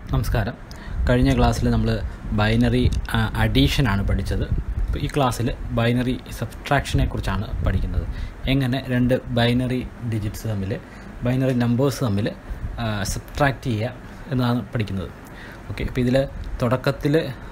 നമസ്കാരം കഴിഞ്ഞ ക്ലാസ്സിൽ നമ്മൾ ബൈനറി അഡീഷനാണ് പഠിച്ചത് ഇപ്പോൾ ഈ ക്ലാസ്സിൽ ബൈനറി സബ്ട്രാക്ഷനെ കുറിച്ചാണ് പഠിക്കുന്നത് എങ്ങനെ രണ്ട് ബൈനറി ഡിജിറ്റ്സ് തമ്മിൽ ബൈനറി നമ്പേഴ്സ് തമ്മിൽ സബ്ട്രാക്റ്റ് ചെയ്യുക എന്നാണ് പഠിക്കുന്നത് ഓക്കെ ഇപ്പോൾ ഇതിൽ തുടക്കത്തിൽ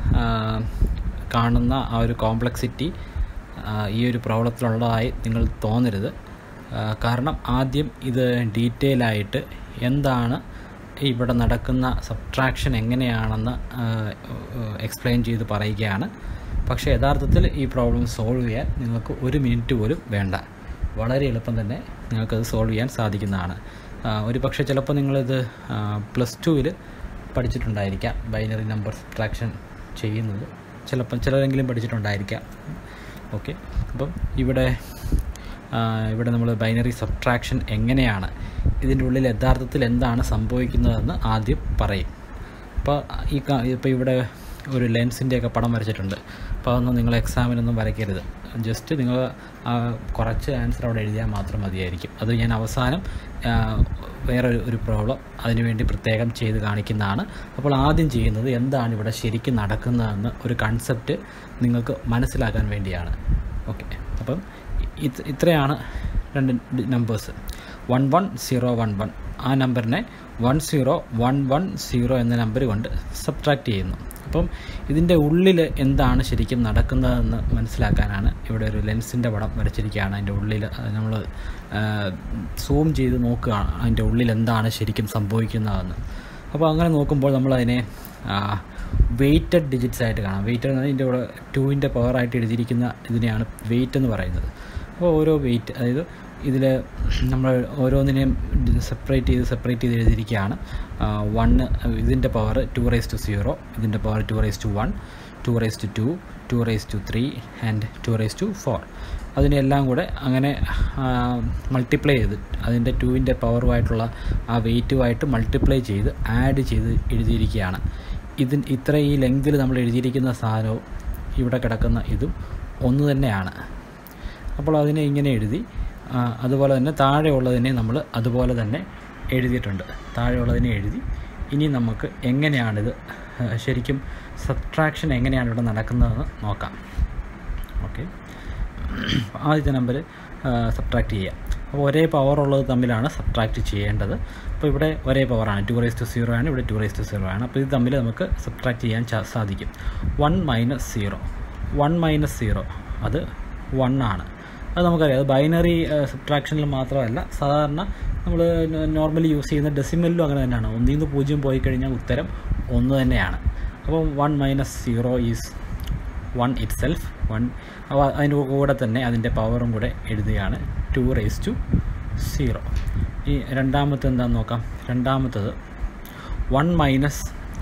കാണുന്ന ആ ഒരു കോംപ്ലക്സിറ്റി ഈ ഒരു പ്രോബ്ലത്തിലുള്ളതായി നിങ്ങൾ തോന്നരുത് ആ, കാരണം ആദ്യം ഇത് ഡീറ്റെയിൽ ആയിട്ട് എന്താണ് ഇവിടെ നടക്കുന്ന സബ്ട്രാക്ഷൻ എങ്ങനെയാണെന്ന് എക്സ്പ്ലെയിൻ ചെയ്ത് പറയുകയാണ് പക്ഷേ യഥാർത്ഥത്തിൽ ഈ പ്രോബ്ലം സോൾവ് ചെയ്യാൻ നിങ്ങൾക്ക് ഒരു മിനിറ്റ് പോലും വേണ്ട വളരെ എളുപ്പം തന്നെ നിങ്ങൾക്കത് സോൾവ് ചെയ്യാൻ സാധിക്കുന്നതാണ് ആ, ഒരു പക്ഷേ ചിലപ്പോൾ നിങ്ങളിത് പ്ലസ് ടുവിൽ പഠിച്ചിട്ടുണ്ടായിരിക്കാം ബൈനറി നമ്പർ സബ്ട്രാക്ഷൻ ചെയ്യുന്നത് ചിലപ്പം ചിലരെങ്കിലും പഠിച്ചിട്ടുണ്ടായിരിക്കാം ഓക്കെ അപ്പം ഇവിടെ ആ, ഇവിടെ നമ്മൾ ബൈനറി സബ്ട്രാക്ഷൻ എങ്ങനെയാണ് ഇതിൻ്റെ ഉള്ളിൽ യഥാർത്ഥത്തിൽ എന്താണ് സംഭവിക്കുന്നതെന്ന് ആദ്യം പറയും അപ്പോൾ ഈ ഇപ്പോൾ ഇവിടെ ഒരു ലെൻസിൻ്റെയൊക്കെ പടം വരച്ചിട്ടുണ്ട് അപ്പോൾ അതൊന്നും നിങ്ങൾ എക്സാമിനൊന്നും വരയ്ക്കരുത് ജസ്റ്റ് നിങ്ങൾ ആ കുറച്ച് ആൻസർ അവിടെ എഴുതിയാൽ മാത്രം മതിയായിരിക്കും അത് ഞാൻ അവസാനം ആ, വേറെ ഒരു- ഒരു പ്രോബ്ലം അതിനുവേണ്ടി പ്രത്യേകം ചെയ്ത് കാണിക്കുന്നതാണ് അപ്പോൾ ആദ്യം ചെയ്യുന്നത് എന്താണ് ഇവിടെ ശരിക്കും നടക്കുന്നതെന്ന് ഒരു കൺസെപ്റ്റ് നിങ്ങൾക്ക് മനസ്സിലാക്കാൻ വേണ്ടിയാണ് ഓക്കെ അപ്പം ഇത് ഇത്രയാണ് രണ്ട് numbers one one zero one one ആ നമ്പറിനെ one zero one one zero എന്ന നമ്പർ കൊണ്ട് സബ്ട്രാക്റ്റ് ചെയ്യുന്നു അപ്പം ഇതിൻ്റെ ഉള്ളിൽ എന്താണ് ശരിക്കും നടക്കുന്നതെന്ന് മനസ്സിലാക്കാനാണ് ഇവിടെ ഒരു ലെൻസിൻ്റെ പടം വരച്ചിരിക്കുകയാണ് അതിൻ്റെ ഉള്ളിൽ നമ്മൾ സൂം ചെയ്ത് നോക്കുകയാണ് അതിൻ്റെ ഉള്ളിൽ എന്താണ് ശരിക്കും സംഭവിക്കുന്നതെന്ന് അപ്പോൾ അങ്ങനെ നോക്കുമ്പോൾ നമ്മളതിനെ വെയ്റ്റഡ് ഡിജിറ്റ്സ് ആയിട്ട് കാണാം വെയ്റ്റഡ് എന്ന് ഇതിൻ്റെ കൂടെ ടൂവിൻ്റെ പവറായിട്ട് എഴുതിയിരിക്കുന്ന ഇതിനെയാണ് വെയിറ്റ് എന്ന് പറയുന്നത് അപ്പോൾ ഓരോ വെയിറ്റ് അതായത് ഇതിൽ നമ്മൾ ഓരോന്നിനെയും സെപ്പറേറ്റ് ചെയ്ത് സെപ്പറേറ്റ് ചെയ്ത് എഴുതിയിരിക്കുകയാണ് വണ്ണ് ഇതിൻ്റെ power two raise to zero ഇതിൻ്റെ power two raise to one two raise to two two raise to three and two raise to four അതിനെല്ലാം കൂടെ അങ്ങനെ മൾട്ടിപ്ലൈ ചെയ്ത് അതിൻ്റെ ടുവിൻ്റെ പവറുമായിട്ടുള്ള ആ വെയിറ്റുമായിട്ട് മൾട്ടിപ്ലൈ ചെയ്ത് ആഡ് ചെയ്ത് എഴുതിയിരിക്കുകയാണ് ഇതിന് ഇത്ര ഈ ലെങ്തിൽ നമ്മൾ എഴുതിയിരിക്കുന്ന സാധനവും ഇവിടെ കിടക്കുന്ന ഇതും ഒന്ന് തന്നെയാണ് അപ്പോൾ അതിനെ ഇങ്ങനെ എഴുതി ആ, അതുപോലെ തന്നെ താഴെയുള്ളതിനെ നമ്മൾ അതുപോലെ തന്നെ എഴുതിയിട്ടുണ്ട് താഴെയുള്ളതിനെ എഴുതി ഇനി നമുക്ക് എങ്ങനെയാണിത് ആ, ശരിക്കും സബ്ട്രാക്ഷൻ എങ്ങനെയാണ് ഇവിടെ നടക്കുന്നതെന്ന് നോക്കാം ഓക്കെ ആദ്യത്തെ നമ്പർ സബ്ട്രാക്ട് ചെയ്യാം അപ്പോൾ ഒരേ പവർ ഉള്ളത് തമ്മിലാണ് സബ്ട്രാക്ട് ചെയ്യേണ്ടത് അപ്പോൾ ഇവിടെ ഒരേ പവറാണ് ടു റേസ് ടു സീറോ ആണ് ഇവിടെ ടു റേസ് ടു സീറോ ആണ് അപ്പോൾ ഇത് തമ്മിൽ നമുക്ക് സബ്ട്രാക്ട് ചെയ്യാൻ ചാ- സാധിക്കും one minus zero one minus zero അത് വൺ ആണ് അത് നമുക്കറിയാം അത് ബൈനറി സബ്ട്രാക്ഷനിൽ മാത്രമല്ല സാധാരണ നമ്മൾ നോർമലി യൂസ് ചെയ്യുന്ന ഡെസിമലിലും അങ്ങനെ തന്നെയാണ് ഒന്നിൽ നിന്ന് പൂജ്യം പോയി കഴിഞ്ഞാൽ ഉത്തരം ഒന്ന് തന്നെയാണ് അപ്പോൾ one minus zero is one itself one അപ്പോൾ അതിൻ്റെ കൂടെ തന്നെ അതിൻ്റെ പവറും കൂടെ എഴുതുകയാണ് ടു റേസ് ടു സീറോ ഈ രണ്ടാമത്തെ എന്താണെന്ന് നോക്കാം രണ്ടാമത്തത് one minus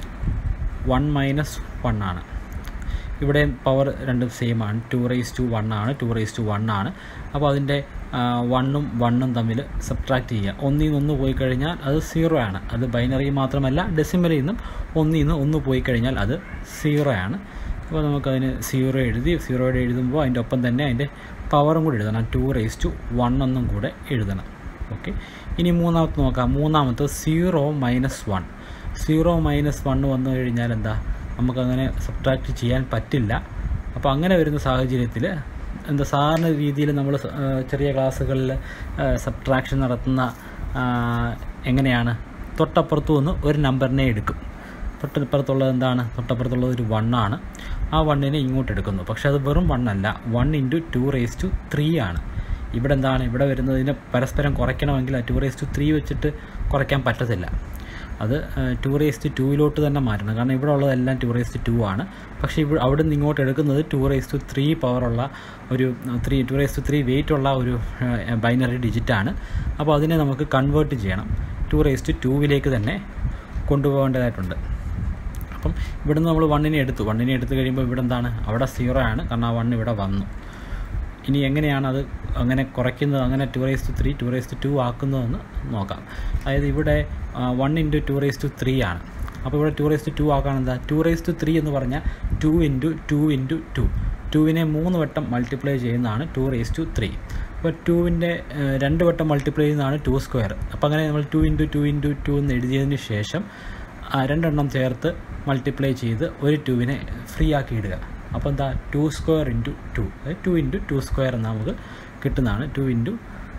one minus one ആണ് ഇവിടെ പവർ രണ്ടും സെയിം ആണ് ടു റേസ് ടു വൺ ആണ് ടു റേസ് ടു വൺ ആണ് അപ്പോൾ അതിൻ്റെ വണ്ണും വണ്ണും തമ്മിൽ സബ്ട്രാക്ട് ചെയ്യുക ഒന്നിൽ നിന്ന് ഒന്ന് പോയി കഴിഞ്ഞാൽ അത് സീറോ ആണ് അത് ബൈനറി മാത്രമല്ല ഡെസിമലിൽ നിന്നും ഒന്നിൽ നിന്ന് ഒന്ന് പോയി കഴിഞ്ഞാൽ അത് സീറോ ആണ് അപ്പോൾ നമുക്കതിന് സീറോ എഴുതി സീറോയുടെ എഴുതുമ്പോൾ അതിൻ്റെ ഒപ്പം തന്നെ അതിൻ്റെ പവറും കൂടി എഴുതണം ടു റേസ് ടു വൺ എന്നും കൂടെ എഴുതണം ഓക്കെ ഇനി മൂന്നാമത്തെ നോക്കാം മൂന്നാമത്തെ zero minus one zero minus one വന്നു കഴിഞ്ഞാൽ എന്താ നമുക്കങ്ങനെ സബ്ട്രാക്റ്റ് ചെയ്യാൻ പറ്റില്ല അപ്പോൾ അങ്ങനെ വരുന്ന സാഹചര്യത്തിൽ എന്താ സാധാരണ രീതിയിൽ നമ്മൾ ചെറിയ ക്ലാസ്സുകളിൽ സബ്ട്രാക്ഷൻ നടത്തുന്ന ആ, എങ്ങനെയാണ് തൊട്ടപ്പുറത്തു നിന്ന് ഒരു നമ്പറിനെ എടുക്കും തൊട്ടപ്പുറത്തുള്ളത് എന്താണ് തൊട്ടപ്പുറത്തുള്ളത് ഒരു വണ്ണാണ് ആ വണ്ണിനെ ഇങ്ങോട്ട് എടുക്കുന്നു പക്ഷേ അത് വെറും വണ്ണല്ല one into two raise to three ആണ് ഇവിടെ എന്താണ് ഇവിടെ വരുന്നതിനെ പരസ്പരം കുറയ്ക്കണമെങ്കിൽ ആ ടു റേസ് ടു ത്രീ വെച്ചിട്ട് കുറയ്ക്കാൻ പറ്റത്തില്ല അത് ടു റേസ് ടു ടൂവിലോട്ട് തന്നെ മാറ്റണം കാരണം ഇവിടെ ഉള്ളതെല്ലാം ടു റേസ് ടു ടു ആണ് പക്ഷേ ഇവിടെ അവിടെ നിന്ന് ഇങ്ങോട്ട് എടുക്കുന്നത് ടു റേസ് ടു ത്രീ പവറുള്ള ഒരു three two raise to three weight ഉള്ള ഒരു ബൈനറി ഡിജിറ്റാണ് അപ്പോൾ അതിനെ നമുക്ക് കൺവേർട്ട് ചെയ്യണം ടു റേസ് ടു ടൂവിലേക്ക് തന്നെ കൊണ്ടുപോകേണ്ടതായിട്ടുണ്ട് അപ്പം ഇവിടുന്ന് നമ്മൾ വണ്ണിനെ എടുത്തു വണ്ണിനെ എടുത്തു കഴിയുമ്പോൾ ഇവിടെ എന്താണ് അവിടെ സീറോ ആണ് കാരണം ആ വൺ ഇവിടെ വന്നു ഇനി എങ്ങനെയാണ് അത് അങ്ങനെ കുറയ്ക്കുന്നത് അങ്ങനെ two raise to three two raise to two ആക്കുന്നതെന്ന് നോക്കാം അതായത് ഇവിടെ one into two raise to three ആണ് അപ്പോൾ ഇവിടെ ടു റേസ് ടു ടു ആക്കാൻ എന്താ ടു റേസ് ടു ത്രീ എന്ന് പറഞ്ഞാൽ two into two into two ടുവിനെ മൂന്ന് വട്ടം മൾട്ടിപ്ലൈ ചെയ്യുന്നതാണ് ടു റേസ് ടു ത്രീ അപ്പോൾ ടുവിൻ്റെ രണ്ട് വട്ടം മൾട്ടിപ്ലൈ ചെയ്യുന്നതാണ് ടു സ്ക്വയർ അപ്പോൾ അങ്ങനെ നമ്മൾ two into two into two എന്ന് എഴുതിയതിന് ശേഷം ആ രണ്ടെണ്ണം ചേർത്ത് മൾട്ടിപ്ലൈ ചെയ്ത് ഒരു ടൂവിനെ ഫ്രീ ആക്കി ഇടുക അപ്പോൾ എന്താ ടു സ്ക്വയർ ഇൻറ്റു ടു അതായത് ടു ഇൻറ്റു ടു സ്ക്വയർ എന്ന് നമുക്ക് കിട്ടുന്നതാണ് ടു ഇൻറ്റു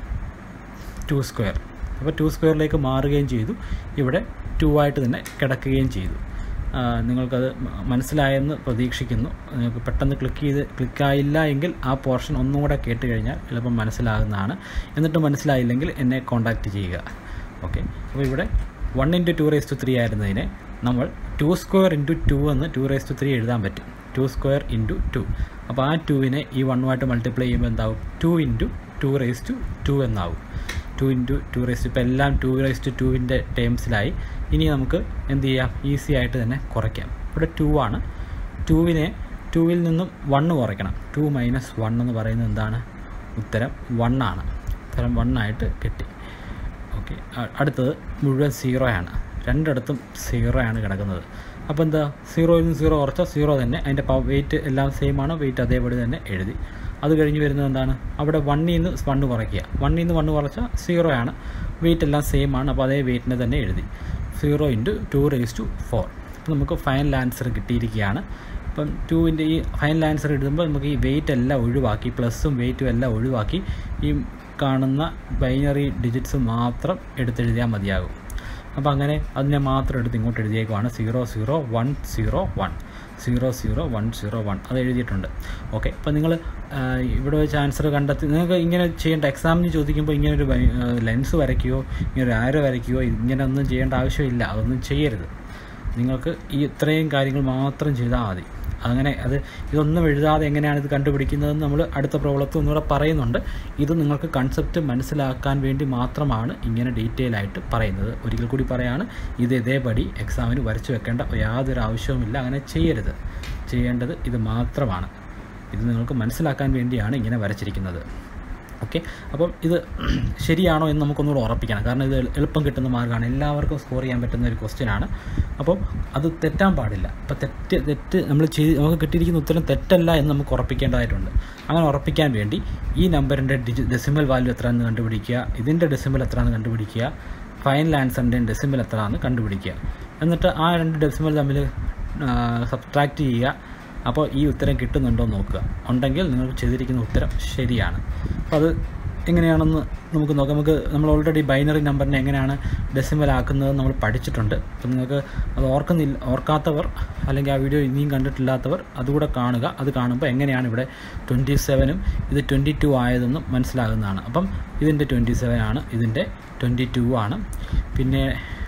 ടു സ്ക്വയർ അപ്പോൾ ടു സ്ക്വയറിലേക്ക് മാറുകയും ചെയ്തു ഇവിടെ ടു ആയിട്ട് തന്നെ കിടക്കുകയും ചെയ്തു ആ, നിങ്ങൾക്കത് മ- മനസ്സിലായെന്ന് പ്രതീക്ഷിക്കുന്നു നിങ്ങൾക്ക് പെട്ടെന്ന് ക്ലിക്ക് ചെയ്ത് ക്ലിക്കായില്ല എങ്കിൽ ആ പോർഷൻ ഒന്നും കൂടെ കേട്ട് കഴിഞ്ഞാൽ എളുപ്പം മനസ്സിലാകുന്നതാണ് എന്നിട്ട് മനസ്സിലായില്ലെങ്കിൽ എന്നെ കോൺടാക്റ്റ് ചെയ്യുക ഓക്കെ അപ്പോൾ ഇവിടെ one into two raise to three ആയിരുന്നതിനെ നമ്മൾ ടു സ്ക്വയർ ഇൻറ്റു ടു എന്ന് ടു റേസ് ടു ത്രീ എഴുതാൻ പറ്റും ടു സ്ക്വയർ ഇൻറ്റു ടു അപ്പോൾ ആ ടുവിനെ ഈ വണ്ണുമായിട്ട് മൾട്ടിപ്ലൈ ചെയ്യുമ്പോൾ എന്താവും two into two raise to two എന്നാവും ടു ഇൻറ്റു ടു റേസ് ഇപ്പോൾ എല്ലാം ടു റേസ് ടു ടുവിൻ്റെ ടേംസിലായി ഇനി നമുക്ക് എന്ത് ചെയ്യാം ഈസി ആയിട്ട് തന്നെ കുറയ്ക്കാം ഇവിടെ ടു ആണ് ടുവിനെ ടുവിൽ നിന്നും വണ്ണ് കുറയ്ക്കണം ടു മൈനസ് വൺ എന്ന് പറയുന്നത് എന്താണ് ഉത്തരം വൺ ആണ് ഉത്തരം വൺ ആയിട്ട് കിട്ടി ഓക്കെ അടുത്തത് മുഴുവൻ സീറോ ആണ് രണ്ടിടത്തും സീറോ ആണ് കിടക്കുന്നത് അപ്പോൾ എന്താ സീറോയിൽ നിന്ന് സീറോ കുറച്ചാൽ സീറോ തന്നെ അതിൻ്റെ വെയിറ്റ് എല്ലാം സെയിം ആണ് വെയിറ്റ് അതേപടി തന്നെ എഴുതി അത് കഴിഞ്ഞ് വരുന്നത് എന്താണ് അവിടെ വണ്ണിൽ നിന്ന് വണ്ണ് കുറയ്ക്കുക വണ്ണിൽ നിന്ന് വണ്ണ് കുറച്ചാൽ സീറോ ആണ് വെയിറ്റ് എല്ലാം സെയിം ആണ് അപ്പോൾ അതേ വെയിറ്റിനെ തന്നെ എഴുതി zero into two raise to four അപ്പോൾ നമുക്ക് ഫൈനൽ ആൻസർ കിട്ടിയിരിക്കുകയാണ് ഇപ്പം ടുവിൻ്റെ ഈ ഫൈനൽ ആൻസർ എഴുതുമ്പോൾ നമുക്ക് ഈ വെയിറ്റ് എല്ലാം ഒഴിവാക്കി പ്ലസ്സും വെയിറ്റും എല്ലാം ഒഴിവാക്കി ഈ കാണുന്ന ബൈനറി ഡിജിറ്റ്സ് മാത്രം എടുത്തെഴുതിയാൽ മതിയാകും അപ്പോൾ അങ്ങനെ അതിനെ മാത്രം എടുത്ത് ഇങ്ങോട്ട് എഴുതിയേക്കുവാണ് zero zero one zero one zero zero one zero one അത് എഴുതിയിട്ടുണ്ട് ഓക്കെ അപ്പോൾ നിങ്ങൾ ഇവിടെ വെച്ച് ആൻസർ കണ്ടെത്തി നിങ്ങൾക്ക് ഇങ്ങനെ ചെയ്യേണ്ട എക്സാമിന് ചോദിക്കുമ്പോൾ ഇങ്ങനെ ഒരു ലെൻസ് വരയ്ക്കുകയോ ഇങ്ങനെ ഒരു ആരോ വരയ്ക്കുകയോ ഇങ്ങനെ ഒന്നും ചെയ്യേണ്ട ആവശ്യമില്ല അതൊന്നും ചെയ്യരുത് നിങ്ങൾക്ക് ഈ ഇത്രയും കാര്യങ്ങൾ മാത്രം ചെയ്താൽ മതി അങ്ങനെ അത് ഇതൊന്നും എഴുതാതെ എങ്ങനെയാണ് ഇത് കണ്ടുപിടിക്കുന്നതെന്ന് നമ്മൾ അടുത്ത പ്രോബ്ലത്തിൽ ഒന്നുകൂടെ പറയുന്നുണ്ട് ഇത് നിങ്ങൾക്ക് കൺസെപ്റ്റ് മനസ്സിലാക്കാൻ വേണ്ടി മാത്രമാണ് ഇങ്ങനെ ഡീറ്റെയിൽ ആയിട്ട് പറയുന്നത് ഒരിക്കൽ കൂടി പറയാണ് ഇത് ഇതേപടി എക്സാമിന് വരച്ചു വെക്കേണ്ട യാതൊരു ആവശ്യവുമില്ല അങ്ങനെ ചെയ്യരുത് ചെയ്യേണ്ടത് ഇത് മാത്രമാണ് ഇത് നിങ്ങൾക്ക് മനസ്സിലാക്കാൻ വേണ്ടിയാണ് ഇങ്ങനെ വരച്ചിരിക്കുന്നത് ഓക്കെ അപ്പം ഇത് ശരിയാണോ എന്ന് നമുക്കൊന്നുകൂടെ ഉറപ്പിക്കണം കാരണം ഇത് എളുപ്പം കിട്ടുന്ന മാർഗ്ഗമാണ് എല്ലാവർക്കും സ്കോർ ചെയ്യാൻ പറ്റുന്ന ഒരു ക്വസ്റ്റ്യൻ ആണ് അപ്പോൾ അത് തെറ്റാൻ പാടില്ല അപ്പോൾ തെറ്റ് തെറ്റ് നമ്മൾ ചെയ്ത് നമുക്ക് കിട്ടിയിരിക്കുന്ന ഉത്തരം തെറ്റല്ല എന്ന് നമുക്ക് ഉറപ്പിക്കേണ്ടതായിട്ടുണ്ട് അങ്ങനെ ഉറപ്പിക്കാൻ വേണ്ടി ഈ നമ്പറിൻ്റെ ഡിജി ഡെസിമൽ വാല്യൂ എത്രയാണെന്ന് കണ്ടുപിടിക്കുക ഇതിൻ്റെ ഡെസിമൽ എത്രയാണെന്ന് കണ്ടുപിടിക്കുക ഫൈനൽ ആൻസറിൻ്റെയും ഡെസിമൽ എത്രയാണെന്ന് കണ്ടുപിടിക്കുക എന്നിട്ട് ആ രണ്ട് ഡെസിമൽ തമ്മിൽ സബ്ട്രാക്റ്റ് ചെയ്യുക അപ്പോൾ ഈ ഉത്തരം കിട്ടുന്നുണ്ടോ എന്ന് നോക്കുക ഉണ്ടെങ്കിൽ നിങ്ങൾക്ക് ചെയ്തിരിക്കുന്ന ഉത്തരം ശരിയാണ് അപ്പോൾ അത് എങ്ങനെയാണെന്ന് നമുക്ക് നോക്കാം നമുക്ക് നമ്മൾ ഓൾറെഡി ബൈനറി നമ്പറിനെ എങ്ങനെയാണ് ഡെസിമൽ ആക്കുന്നത് നമ്മൾ പഠിച്ചിട്ടുണ്ട് അപ്പോൾ നിങ്ങൾക്ക് അത് ഓർക്കുന്നില്ല ഓർക്കാത്തവർ അല്ലെങ്കിൽ ആ വീഡിയോ ഇനിയും കണ്ടിട്ടില്ലാത്തവർ അതുകൂടെ കാണുക അത് കാണുമ്പോൾ എങ്ങനെയാണ് ഇവിടെ ട്വൻറ്റി സെവനും ഇത് ട്വൻറ്റി ടു ആയതെന്നും മനസ്സിലാകുന്നതാണ് അപ്പം ഇതിൻ്റെ ട്വൻറ്റി സെവൻ ആണ് ഇതിൻ്റെ ട്വൻറ്റി ടു ആണ് പിന്നെ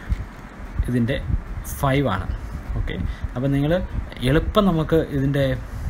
ഇതിൻ്റെ ഫൈവ് ആണ് ഓക്കെ അപ്പോൾ നിങ്ങൾ എളുപ്പം നമുക്ക് ഇതിൻ്റെ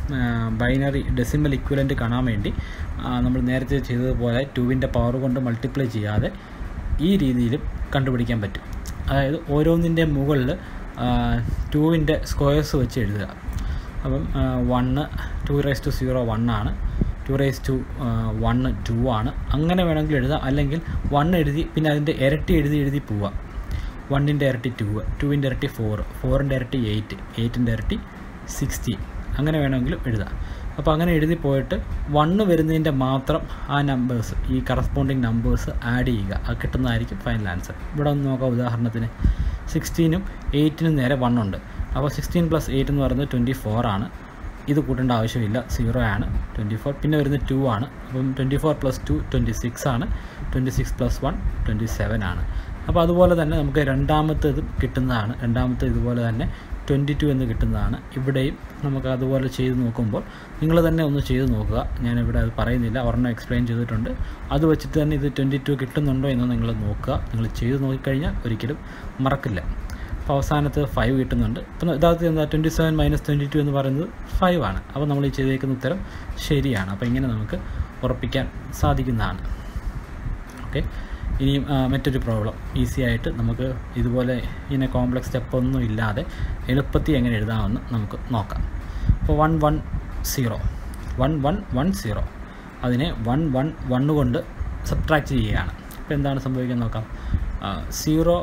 ബൈനറി ഡെസിമൽ ഇക്വലൻ്റ് കാണാൻ വേണ്ടി ആ, നമ്മൾ നേരത്തെ ചെയ്തതുപോലെ ടുവിൻ്റെ പവർ കൊണ്ട് മൾട്ടിപ്ലൈ ചെയ്യാതെ ഈ രീതിയിലും കണ്ടുപിടിക്കാൻ പറ്റും അതായത് ഓരോന്നിൻ്റെ മുകളിൽ ടുവിൻ്റെ സ്ക്വയേഴ്സ് വെച്ച് എഴുതുക അപ്പം one two raise to zero one ആണ് two raise to one two ആണ് അങ്ങനെ വേണമെങ്കിൽ എഴുതാം അല്ലെങ്കിൽ വൺ എഴുതി പിന്നെ അതിൻ്റെ ഇരട്ടി എഴുതി എഴുതി പോവാം വണ്ണിൻ്റെ ഇരട്ടി ടു ടുവിൻ്റെ ഇരട്ടി ഫോർ ഫോറിൻ്റെ ഇരട്ടി എയ്റ്റ് എയ്റ്റിൻ്റെ ഇരട്ടി സിക്സ്റ്റീൻ അങ്ങനെ വേണമെങ്കിലും എഴുതാം അപ്പോൾ അങ്ങനെ എഴുതി പോയിട്ട് വണ്ണ് വരുന്നതിൻ്റെ മാത്രം ആ നമ്പേഴ്സ് ഈ കറസ്പോണ്ടിങ് നമ്പേഴ്സ് ആഡ് ചെയ്യുക അത് കിട്ടുന്നതായിരിക്കും ഫൈനൽ ആൻസർ ഇവിടെ ഒന്ന് നോക്കാം ഉദാഹരണത്തിന് സിക്സ്റ്റീനും എയ്റ്റിനും നേരെ വണ്ണുണ്ട് അപ്പോൾ സിക്സ്റ്റീൻ പ്ലസ് എയ്റ്റ് എന്ന് പറയുന്നത് ട്വൻറ്റി ഫോർ ആണ് ഇത് കൂട്ടേണ്ട ആവശ്യമില്ല സീറോ ആണ് ട്വൻറ്റി ഫോർ പിന്നെ വരുന്നത് ടു ആണ് അപ്പം twenty four plus two twenty six ആണ് twenty six plus one twenty seven ആണ് അപ്പോൾ അതുപോലെ തന്നെ നമുക്ക് രണ്ടാമത്തേത് കിട്ടുന്നതാണ് രണ്ടാമത്തെ ഇതുപോലെ തന്നെ ട്വൻറ്റി ടു എന്ന് കിട്ടുന്നതാണ് ഇവിടെയും നമുക്ക് അതുപോലെ ചെയ്ത് നോക്കുമ്പോൾ നിങ്ങൾ തന്നെ ഒന്ന് ചെയ്ത് നോക്കുക ഞാനിവിടെ അത് പറയുന്നില്ല ഒരെണ്ണം എക്സ്പ്ലെയിൻ ചെയ്തിട്ടുണ്ട് അത് വെച്ചിട്ട് തന്നെ ഇത് ട്വൻറ്റി ടു കിട്ടുന്നുണ്ടോ എന്ന് നിങ്ങൾ നോക്കുക നിങ്ങൾ ചെയ്ത് നോക്കിക്കഴിഞ്ഞാൽ ഒരിക്കലും മറക്കില്ല അപ്പോൾ അവസാനത്ത് ഫൈവ് കിട്ടുന്നുണ്ട് ഇപ്പം യഥാർത്ഥത്തിൽ എന്താ twenty seven minus twenty two എന്ന് പറയുന്നത് ഫൈവ് ആണ് അപ്പോൾ നമ്മൾ ഈ ചെയ്തേക്കുന്ന ഉത്തരം ശരിയാണ് അപ്പോൾ ഇങ്ങനെ നമുക്ക് ഉറപ്പിക്കാൻ സാധിക്കുന്നതാണ് ഓക്കെ ഇനിയും ആ, മറ്റൊരു പ്രോബ്ലം ഈസി ആയിട്ട് നമുക്ക് ഇതുപോലെ ഇങ്ങനെ കോംപ്ലക്സ് സ്റ്റെപ്പ് ഒന്നും ഇല്ലാതെ എളുപ്പത്തിൽ എങ്ങനെ എഴുതാമെന്ന് നമുക്ക് നോക്കാം അപ്പോൾ one one zero one one one zero അതിനെ വൺ വൺ വണ്ണ് കൊണ്ട് സബ്ട്രാക്റ്റ് ചെയ്യുകയാണ് അപ്പോൾ എന്താണ് സംഭവിക്കാൻ നോക്കാം zero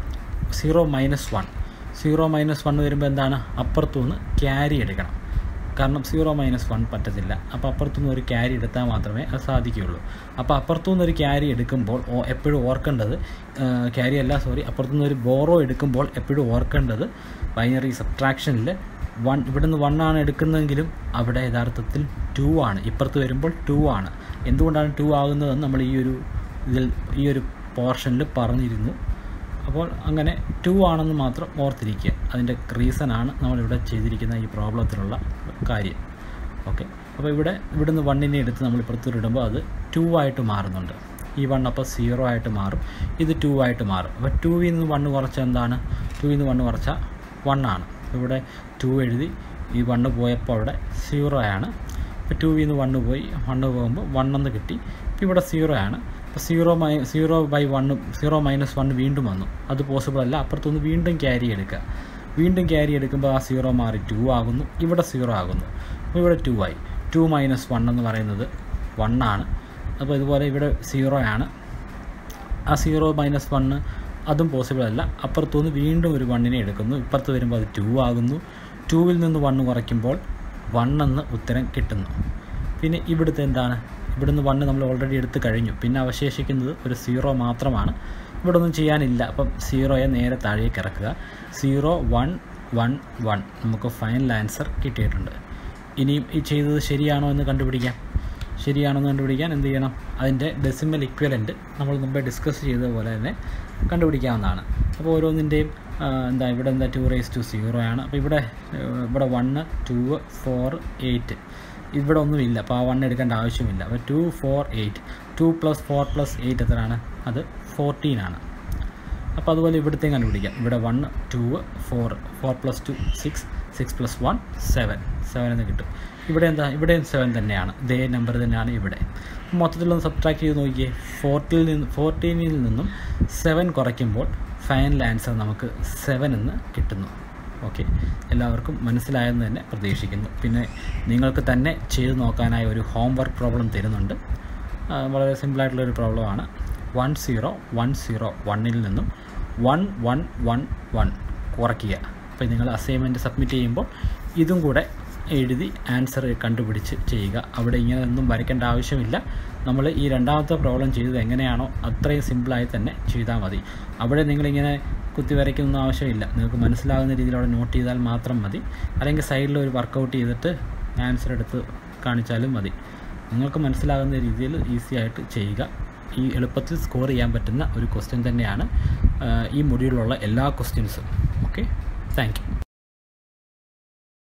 zero minus one zero minus one വരുമ്പോൾ എന്താണ് അപ്പുറത്തുനിന്ന് ക്യാരി എടുക്കണം കാരണം സീറോ മൈനസ് വൺ പറ്റത്തില്ല അപ്പോൾ അപ്പുറത്തുനിന്ന് ഒരു ക്യാരി എടുത്താൽ മാത്രമേ അത് സാധിക്കുകയുള്ളൂ അപ്പോൾ അപ്പുറത്തുനിന്ന് ഒരു ക്യാരി എടുക്കുമ്പോൾ ഓ- എപ്പോഴും ഓർക്കേണ്ടത് ക്യാരി അല്ല സോറി അപ്പുറത്തുനിന്ന് ഒരു ബോറോ എടുക്കുമ്പോൾ എപ്പോഴും ഓർക്കേണ്ടത് ബൈനറി സബ്ട്രാക്ഷനിൽ വൺ ഇവിടുന്ന് വൺ ആണ് എടുക്കുന്നതെങ്കിലും അവിടെ യഥാർത്ഥത്തിൽ ടു ആണ് ഇപ്പുറത്ത് വരുമ്പോൾ ടു ആണ് എന്തുകൊണ്ടാണ് ടു ആകുന്നതെന്ന് നമ്മൾ ഈ ഒരു ഇതിൽ ഈ ഒരു പോർഷനിൽ പറഞ്ഞിരുന്നു അപ്പോൾ അങ്ങനെ ടു ആണെന്ന് മാത്രം ഓർത്തിരിക്കുക അതിൻ്റെ റീസണാണ് നമ്മളിവിടെ ചെയ്തിരിക്കുന്ന ഈ പ്രോബ്ലത്തിലുള്ള കാര്യം ഓക്കെ അപ്പോൾ ഇവിടെ ഇവിടുന്ന് വണ്ണിനെ എടുത്ത് നമ്മൾ ഇപ്പുറത്തോട്ട് ഇടുമ്പോൾ അത് ടു ആയിട്ട് മാറുന്നുണ്ട് ഈ വൺ അപ്പോൾ സീറോ ആയിട്ട് മാറും ഇത് ടു ആയിട്ട് മാറും അപ്പോൾ ടൂവിൽ നിന്ന് വണ്ണ് കുറച്ചാൽ എന്താണ് ടൂവിൽ നിന്ന് വണ്ണ് കുറച്ചാൽ വൺ ആണ് ഇവിടെ ടു എഴുതി ഈ വണ്ണ് പോയപ്പോൾ അവിടെ സീറോ ആണ് ഇപ്പോൾ ടൂവിൽ നിന്ന് വണ്ണ് പോയി വണ്ണ് പോകുമ്പോൾ വണ്ണെന്ന് കിട്ടി ഇപ്പോൾ ഇവിടെ സീറോ ആണ് അപ്പോൾ സീറോ മൈ zero by one zero minus one വീണ്ടും വന്നു അത് പോസിബിൾ അല്ല അപ്പുറത്തുനിന്ന് വീണ്ടും ക്യാരി എടുക്കുക വീണ്ടും ക്യാരി എടുക്കുമ്പോൾ ആ സീറോ മാറി ടു ആകുന്നു ഇവിടെ സീറോ ആകുന്നു അപ്പോൾ ഇവിടെ ടു ആയി ടു മൈനസ് വൺ എന്ന് പറയുന്നത് വൺ ആണ് അപ്പോൾ ഇതുപോലെ ഇവിടെ സീറോ ആണ് ആ സീറോ മൈനസ് വണ്ണ് അതും പോസിബിൾ അല്ല അപ്പുറത്തുനിന്ന് വീണ്ടും ഒരു വണ്ണിനെ എടുക്കുന്നു ഇപ്പുറത്ത് വരുമ്പോൾ അത് ടു ആകുന്നു ടൂവിൽ നിന്ന് വണ്ണ് കുറയ്ക്കുമ്പോൾ വൺ എന്ന് ഉത്തരം കിട്ടുന്നു പിന്നെ ഇവിടുത്തെ എന്താണ് ഇവിടുന്ന് വണ്ണ് നമ്മൾ ഓൾറെഡി എടുത്ത് കഴിഞ്ഞു പിന്നെ അവശേഷിക്കുന്നത് ഒരു സീറോ മാത്രമാണ് ഇവിടെ ഒന്നും ചെയ്യാനില്ല അപ്പം സീറോയെ നേരെ താഴേക്ക് ഇറക്കുക സീറോ വൺ വൺ വൺ നമുക്ക് ഫൈനൽ ആൻസർ കിട്ടിയിട്ടുണ്ട് ഇനിയും ഈ ചെയ്തത് ശരിയാണോ എന്ന് കണ്ടുപിടിക്കാം ശരിയാണെന്ന് കണ്ടുപിടിക്കാൻ എന്ത് ചെയ്യണം അതിൻ്റെ ഡെസിമൽ ഇക്വലൻറ്റ് നമ്മൾ മുമ്പേ ഡിസ്കസ് ചെയ്ത പോലെ തന്നെ കണ്ടുപിടിക്കാവുന്നതാണ് അപ്പോൾ ഓരോന്നിൻ്റെയും എന്താ ഇവിടെ എന്താ ടു റേസ് ടു സീറോ ആണ് അപ്പോൾ ഇവിടെ ഏഹ്, ഇവിടെ വണ്ണ് ടു ഫോർ എയ്റ്റ് ഇവിടെ ഒന്നുമില്ല അപ്പോൾ ആ വൺ എടുക്കേണ്ട ആവശ്യമില്ല അപ്പോൾ two four eight two plus four plus eight എത്രയാണ് അത് ഫോർട്ടീൻ ആണ് അപ്പോൾ അതുപോലെ ഇവിടുത്തെയും കണ്ടുപിടിക്കാം ഇവിടെ one two four four plus two six six plus one seven seven എന്ന് കിട്ടും ഇവിടെ എന്താ ഇവിടെയും സെവൻ തന്നെയാണ് ഇതേ നമ്പർ തന്നെയാണ് ഇവിടെ മൊത്തത്തിലൊന്ന് സബ്ട്രാക്ട് ചെയ്ത് നോക്കിയേ ഫോർട്ടിൽ നിന്ന് ഫോർട്ടീനിൽ നിന്നും സെവൻ കുറയ്ക്കുമ്പോൾ ഫൈനൽ ആൻസർ നമുക്ക് സെവൻ എന്ന് കിട്ടുന്നു ഓക്കെ എല്ലാവർക്കും മനസ്സിലായെന്ന് തന്നെ പ്രതീക്ഷിക്കുന്നു പിന്നെ നിങ്ങൾക്ക് തന്നെ ചെയ്തു നോക്കാനായി ഒരു ഹോംവർക്ക് പ്രോബ്ലം തരുന്നുണ്ട് ആ, വളരെ സിമ്പിളായിട്ടുള്ള ഒരു പ്രോബ്ലമാണ് വൺ സീറോ വൺ സീറോ വണ്ണിൽ നിന്നും വൺ വൺ വൺ വൺ കുറയ്ക്കുക അപ്പോൾ നിങ്ങൾ അസൈൻമെൻറ്റ് സബ്മിറ്റ് ചെയ്യുമ്പോൾ ഇതും കൂടെ എഴുതി ആൻസർ കണ്ടുപിടിച്ച് ചെയ്യുക അവിടെ ഇങ്ങനെ ഒന്നും വരയ്ക്കേണ്ട ആവശ്യമില്ല നമ്മൾ ഈ രണ്ടാമത്തെ പ്രോബ്ലം ചെയ്തത് എങ്ങനെയാണോ അത്രയും സിമ്പിളായി തന്നെ ചെയ്താൽ മതി അവിടെ നിങ്ങളിങ്ങനെ കുത്തി വരയ്ക്കുന്നൊന്നും ആവശ്യമില്ല നിങ്ങൾക്ക് മനസ്സിലാകുന്ന രീതിയിൽ അവിടെ നോട്ട് ചെയ്താൽ മാത്രം മതി അല്ലെങ്കിൽ സൈഡിൽ ഒരു വർക്കൗട്ട് ചെയ്തിട്ട് ആൻസർ എടുത്ത് കാണിച്ചാലും മതി നിങ്ങൾക്ക് മനസ്സിലാകുന്ന രീതിയിൽ ഈസി ആയിട്ട് ചെയ്യുക ഈ എളുപ്പത്തിൽ സ്കോർ ചെയ്യാൻ പറ്റുന്ന ഒരു ക്വസ്റ്റ്യൻ തന്നെയാണ് ആ, ഈ മൊഡ്യൂളിലുള്ള എല്ലാ ക്വസ്റ്റ്യൻസും ഓക്കെ താങ്ക് യു